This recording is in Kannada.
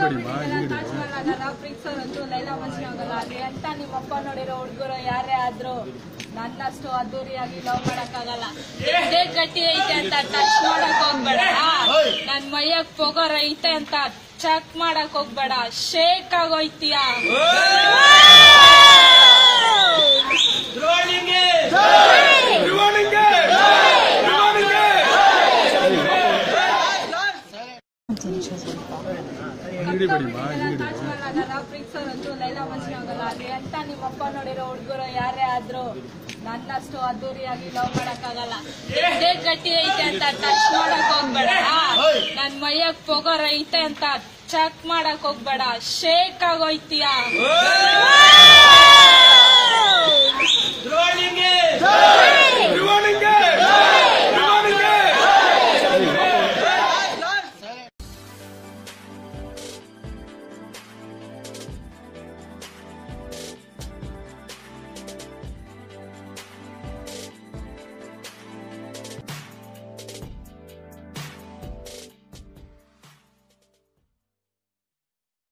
ಬಡಿಮಾ ಹಿಂಗಡಿ ಟಚ್ ಮಾಡಲ್ಲ ಪ್ರೀತಿಸೋರಂತೂ ಲೈಲಾ ಮಜ್ನಾಗಲ್ಲ ಅಲ್ಲಿ ಅಂತ ನಿಮ್ಮಪ್ಪ ನೋಡಿರೋ ಹುಡುಗರು ಯಾರೇ ಆದ್ರೂ ನನ್ನಷ್ಟು ಅದ್ದೂರಿಯಾಗಿ ಲವ್ ಮಾಡಕ್ಕಾಗಲ್ಲ ಇದೇ ಗಟ್ಟಿ ಐತೆ ಅಂತ ಟಚ್ ಮಾಡಕ್ ಹೋಗ್ಬೇಡ ನನ್ ಮೈಯಕ್ ಪೊಗರ್ ಐತೆ ಅಂತ ಚೆಕ್ ಮಾಡಕ್ ಹೋಗ್ಬೇಡ ಶೇಕ್ ಆಗೋಯ್ತೀಯ ಹಿಂಗಡಿ ಬಡಿಮಾ ಹಿಂಗಡಿ ಟಚ್ ಮಾಡಲ್ಲ ಪ್ರೀತಿಸೋರಂತೂ ಲೈಲಾ ಮಜ್ನಾಗಲ್ಲ ಅಲ್ಲಿ ಅಂತ ನಿಮ್ಮಪ್ಪ ನೋಡಿರೋ ಹುಡುಗರು ಯಾರೇ ಆದ್ರೂ ನನ್ನಷ್ಟು ಅದ್ದೂರಿಯಾಗಿ ಲವ್ ಮಾಡಕ್ಕಾಗಲ್ಲ ಇದೇ ಗಟ್ಟಿ ಐತೆ ಅಂತ ಟಚ್ ಮಾಡಕ್ ಹೋಗ್ಬೇಡ ನನ್ ಮೈಯಕ್ ಪೊಗರ್ ಐತೆ ಅಂತ ಚೆಕ್ ಮಾಡಕ್ ಹೋಗ್ಬೇಡ ಶೇಕ್ ಆಗೋಯ್ತೀಯ